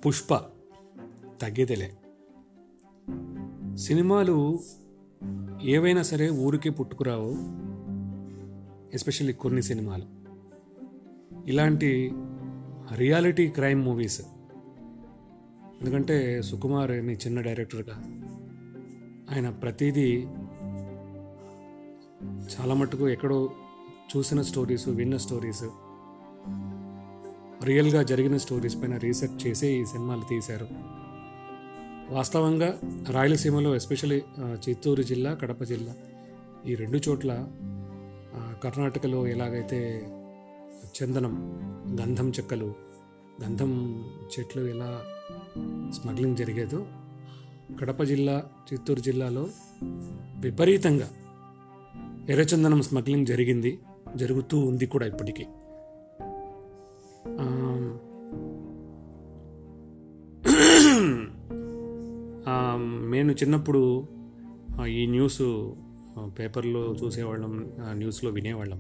పుష్ప తగ్గేదేలే సినిమాలు ఏవైనా సరే ఊరికే పుట్టుకురావు ఎస్పెషల్లీ కొన్ని సినిమాలు ఇలాంటి రియాలిటీ క్రైమ్ మూవీస్ ఎందుకంటే సుకుమార్ అని చిన్న డైరెక్టర్గా ఆయన ప్రతిదీ చాలా మటుకు ఎక్కడో చూసిన స్టోరీస్ విన్న స్టోరీస్ రియల్గా జరిగిన స్టోరీస్ పైన రీసెర్చ్ చేసి ఈ సినిమాలు తీశారు వాస్తవంగా రాయలసీమలో ఎస్పెషల్లీ చిత్తూరు జిల్లా కడప జిల్లా ఈ రెండు చోట్ల ఆ, కర్ణాటకలో ఎలాగైతే చందనం గంధం చెక్కలు గంధం చెట్లు ఎలా స్మగ్లింగ్ జరిగేదో కడప జిల్లా చిత్తూరు జిల్లాలో విపరీతంగా ఎర్రచందనం స్మగ్లింగ్ జరిగింది జరుగుతూ ఉంది కూడా ఇప్పటికీ ఆ, ఆ, నేను చిన్నప్పుడు ఆ, ఈ న్యూస్ ఆ, పేపర్లో చూసేవాళ్ళం ఆ, న్యూస్లో వినేవాళ్ళం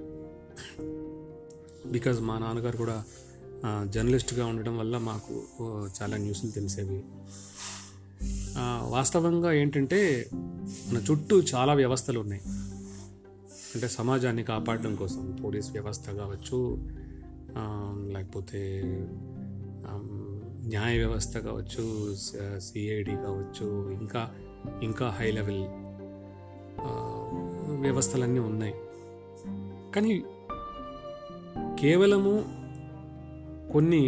బికాజ్ మా నాన్నగారు కూడా ఆ, జర్నలిస్ట్గా ఉండడం వల్ల మాకు ఓ, చాలా న్యూస్లు తెలిసేవి ఆ, వాస్తవంగా ఏంటంటే మన చుట్టూ చాలా వ్యవస్థలు ఉన్నాయి అంటే సమాజాన్ని కాపాడడం కోసం పోలీస్ వ్యవస్థ కావచ్చు ఆ, లేకపోతే ఆమ్, న్యాయ వ్యవస్థ కావచ్చు సిఐడి కావచ్చు ఇంకా ఇంకా హై లెవెల్ ఆ, వ్యవస్థలన్నీ ఉన్నాయి కానీ కేవలము కొన్ని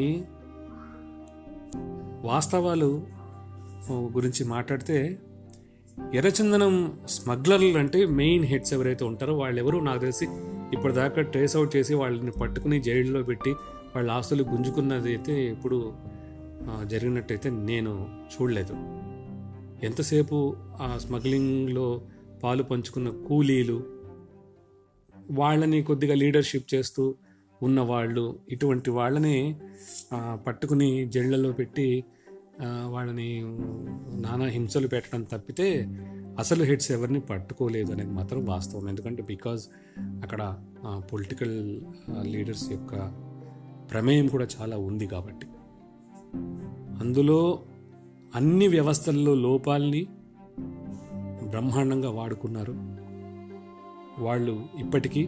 వాస్తవాలు ఆ, గురించి మాట్లాడితే ఎర్రచందనం స్మగ్లర్లు అంటే మెయిన్ హెడ్స్ ఎవరైతే ఉంటారో వాళ్ళు ఎవరు నాకు తెలిసి ఇప్పటిదాకా ట్రేస్ అవుట్ చేసి వాళ్ళని పట్టుకుని జైల్లో పెట్టి వాళ్ళ ఆస్తులు గుంజుకున్నది అయితే ఇప్పుడు ఆ, జరిగినట్టయితే నేను చూడలేదు ఎంతసేపు ఆ స్మగ్లింగ్లో పాలు పంచుకున్న కూలీలు వాళ్ళని కొద్దిగా లీడర్షిప్ చేస్తూ ఉన్న వాళ్ళు ఇటువంటి వాళ్ళని ఆ, పట్టుకుని జైళ్ళలో పెట్టి ఆ, వాళ్ళని నానా హింసలు పెట్టడం తప్పితే అసలు హెడ్స్ ఎవరిని పట్టుకోలేదు అనేది మాత్రం వాస్తవం ఎందుకంటే బికాజ్ అక్కడ పొలిటికల్ లీడర్స్ యొక్క ప్రమేయం కూడా చాలా ఉంది కాబట్టి అందులో అన్ని వ్యవస్థల్లో లోపాల్ని బ్రహ్మాండంగా వాడుకున్నారు వాళ్ళు ఇప్పటికీ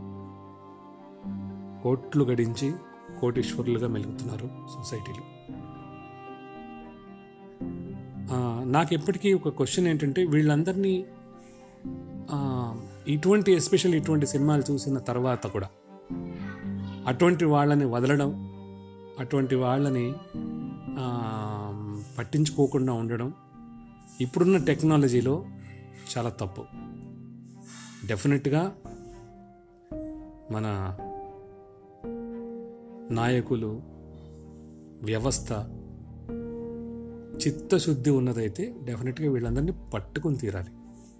కోట్లు గడించి కోటీశ్వరులుగా మెలుగుతున్నారు సొసైటీలో ఆ, నాకు ఎప్పటికీ ఒక క్వశ్చన్ ఏంటంటే వీళ్ళందరినీ ఆ, ఇటువంటి ఎస్పెషల్ ఇటువంటి సినిమాలు చూసిన తర్వాత కూడా అటువంటి వాళ్ళని వదలడం అటువంటి వాళ్ళని ఆ, పట్టించుకోకుండా ఉండడం ఇప్పుడున్న టెక్నాలజీలో చాలా తప్పు డెఫినెట్గా మన నాయకులు వ్యవస్థ చిత్తశుద్ధి ఉన్నదైతే డెఫినెట్గా వీళ్ళందరినీ పట్టుకుని తీరాలి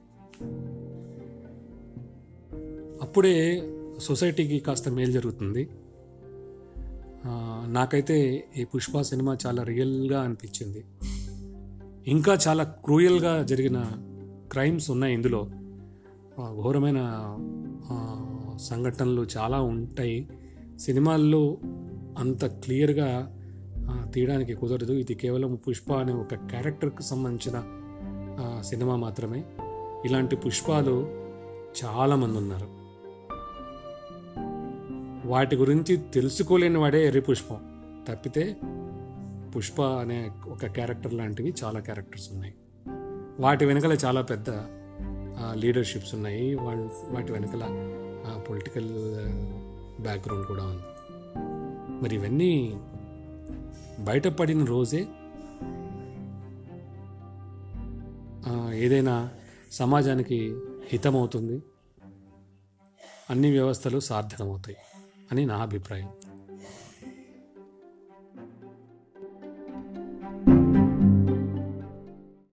అప్పుడే సొసైటీకి కాస్త మేలు జరుగుతుంది ఆ, నాకైతే ఈ పుష్ప సినిమా చాలా రియల్గా అనిపించింది ఇంకా చాలా క్రూయల్గా జరిగిన క్రైమ్స్ ఉన్నాయి ఇందులో ఆ, ఘోరమైన ఆ, సంఘటనలు చాలా ఉంటాయి సినిమాల్లో అంత క్లియర్గా ఆ, తీయడానికి కుదరదు ఇది కేవలం పుష్ప అనే ఒక క్యారెక్టర్కి సంబంధించిన ఆ, సినిమా మాత్రమే ఇలాంటి పుష్పాలు చాలామంది ఉన్నారు వాటి గురించి తెలుసుకోలేని వాడే ఎర్రి పుష్పం తప్పితే పుష్ప అనే ఒక క్యారెక్టర్ లాంటివి చాలా క్యారెక్టర్స్ ఉన్నాయి వాటి వెనకాల చాలా పెద్ద లీడర్షిప్స్ ఉన్నాయి వాళ్ళు వాటి వెనకాల పొలిటికల్ బ్యాక్గ్రౌండ్ కూడా ఉంది మరి ఇవన్నీ బయటపడిన రోజే ఆ, ఏదైనా సమాజానికి హితమవుతుంది అన్ని వ్యవస్థలు సార్థకమవుతాయి అని నా అభిప్రాయం